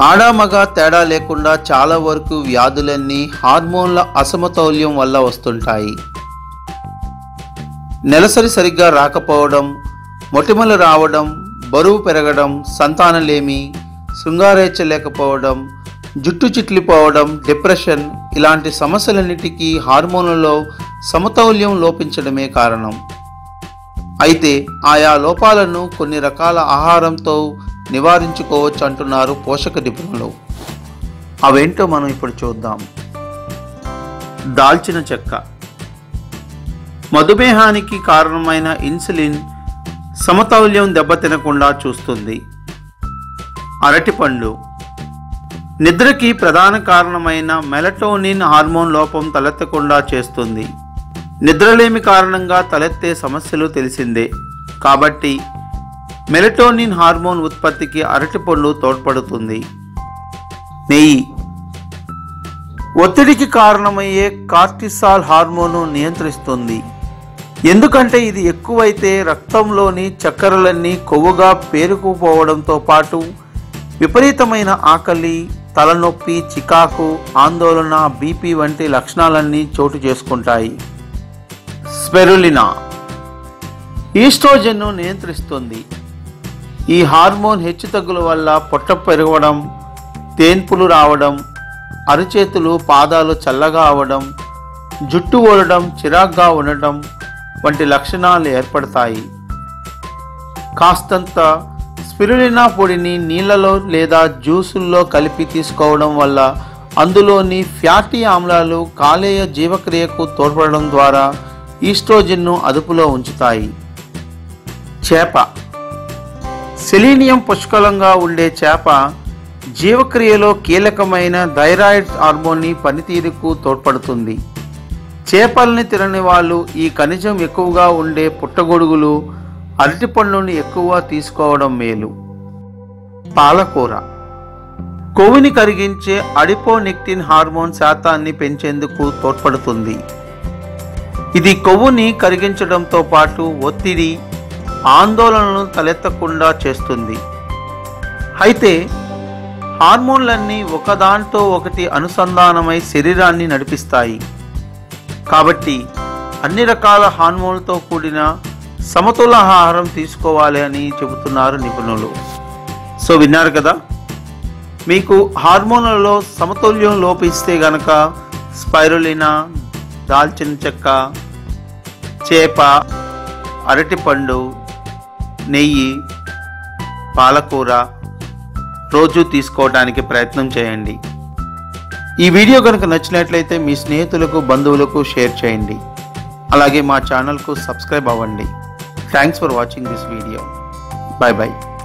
ఆడామగ తేడా లేకుండా చాలా వరకు వ్యాధులన్నీ హార్మోన్ల అసమతౌల్యం వల్ల వస్తుంటాయి నెలసరి సరిగ్గా రాకపోవడం మొటిమలు రావడం బరువు పెరగడం సంతానలేమి శృంగారేచ్ఛ లేకపోవడం జుట్టు చిట్లిపోవడం డిప్రెషన్ ఇలాంటి సమస్యలన్నిటికీ హార్మోన్లలో సమతౌల్యం లోపించడమే కారణం అయితే ఆయా లోపాలను కొన్ని రకాల ఆహారంతో నివారించుకోవచ్చు అంటున్నారు పోషక నిపుణులు అవేంటో మనం ఇప్పుడు చూద్దాం దాల్చిన చెక్క మధుమేహానికి కారణమైన ఇన్సులిన్ సమతౌల్యం దెబ్బతినకుండా చూస్తుంది అరటిపండు నిద్రకి ప్రధాన కారణమైన మెలటోనిన్ హార్మోన్ లోపం తలెత్తకుండా చేస్తుంది నిద్రలేమి కారణంగా తలెత్తే సమస్యలు తెలిసిందే కాబట్టి మెలటోనిన్ హార్మోన్ ఉత్పత్తికి అరటిపండు తోడ్పడుతుంది నెయ్యి ఒత్తిడికి కారణమయ్యే కార్టిసాల్ హార్మోను నియంత్రిస్తుంది ఎందుకంటే ఇది ఎక్కువైతే రక్తంలోని చక్కెరలన్నీ కొవ్వుగా పేరుకుపోవడంతో పాటు విపరీతమైన ఆకలి తలనొప్పి చికాకు ఆందోళన బీపీ వంటి లక్షణాలన్నీ చోటు చేసుకుంటాయి స్పెరులినా ఈస్ట్రోజన్ను నియంత్రిస్తుంది ఈ హార్మోన్ హెచ్చుతగ్గుల వల్ల పొట్ట పెరగడం తేన్పులు రావడం అరిచేతులు పాదాలు చల్లగా అవడం జుట్టు ఊడడం చిరాగ్గా ఉండటం వంటి లక్షణాలు ఏర్పడతాయి కాస్తంత స్పిరులినా పొడిని నీళ్ళలో లేదా జ్యూసుల్లో కలిపి తీసుకోవడం వల్ల అందులోని ఫ్యాటీ ఆమ్లాలు కాలేయ జీవక్రియకు తోడ్పడడం ద్వారా ఈస్ట్రోజన్ను అదుపులో ఉంచుతాయి చేప సెలీనియం పుష్కలంగా ఉండే చేప జీవక్రియలో కీలకమైన థైరాయిడ్ హార్మోన్ని పనితీరుకు తోడ్పడుతుంది చేపల్ని తినని వాళ్ళు ఈ ఖనిజం ఎక్కువగా ఉండే పుట్టగొడుగులు అరటిపండుని ఎక్కువ తీసుకోవడం మేలు పాలకూర కొవ్వుని కరిగించే అడిపోనిక్టిన్ హార్మోన్ శాతాన్ని పెంచేందుకు తోడ్పడుతుంది ఇది కొవ్వుని కరిగించడంతో పాటు ఒత్తిడి ఆందోళనను తలెత్తకుండా చేస్తుంది అయితే హార్మోన్లన్నీ ఒకదాంతో ఒకటి అనుసంధానమై శరీరాన్ని నడిపిస్తాయి కాబట్టి అన్ని రకాల హార్మోన్లతో కూడిన సమతుల ఆహారం తీసుకోవాలి అని చెబుతున్నారు నిపుణులు సో విన్నారు కదా మీకు హార్మోన్లలో సమతుల్యం లోపిస్తే గనక స్పైరులినా దాల్చిన చెక్క చేప అరటిపండు నెయ్యి పాలకూర రోజు తీసుకోవడానికి ప్రయత్నం చేయండి ఈ వీడియో కనుక నచ్చినట్లయితే మీ స్నేహితులకు బంధువులకు షేర్ చేయండి అలాగే మా ఛానల్కు సబ్స్క్రైబ్ అవ్వండి thanks for watching this video bye bye